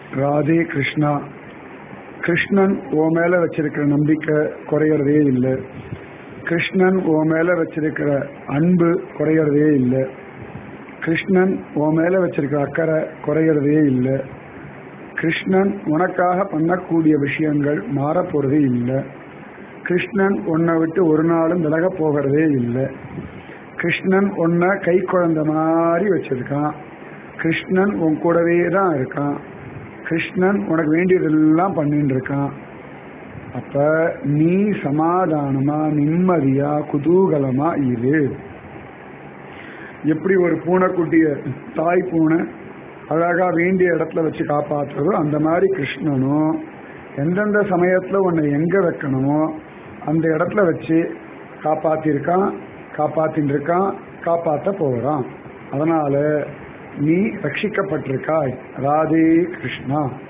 ராதே கிருஷ்ணா கிருஷ்ணன் ஓ மேல வச்சிருக்கிற நம்பிக்கை குறையறதே இல்லை கிருஷ்ணன் ஓ மேல வச்சிருக்கிற அன்பு குறையறதே இல்லை கிருஷ்ணன் ஓ மேல வச்சிருக்கிற அக்கறை குறையறதே இல்லை கிருஷ்ணன் உனக்காக பண்ணக்கூடிய விஷயங்கள் மாறப்போறதே இல்லை கிருஷ்ணன் உன்னை விட்டு ஒரு நாளும் விலக போகிறதே இல்லை கிருஷ்ணன் உன்னை கை குழந்தை மாதிரி வச்சிருக்கான் கிருஷ்ணன் உன் கூடவே தான் இருக்கான் கிருஷ்ணன் உனக்கு வேண்டியதெல்லாம் பண்ணிட்டு இருக்கான் அப்ப நீ சமாதானமா நிம்மதியா குதூகலமா இரு எப்படி ஒரு பூனைக்குட்டிய தாய் பூனை அழகா வேண்டிய இடத்துல வச்சு காப்பாற்றுறதோ அந்த மாதிரி கிருஷ்ணனும் எந்தெந்த சமயத்துல உன்னை எங்க வைக்கணுமோ அந்த இடத்துல வச்சு காப்பாத்திருக்கான் காப்பாத்தின்னு இருக்கான் காப்பாத்த போகிறான் அதனால நீ ரட்சிக்கப்பட்டிருக்காய் ராதே கிருஷ்ணா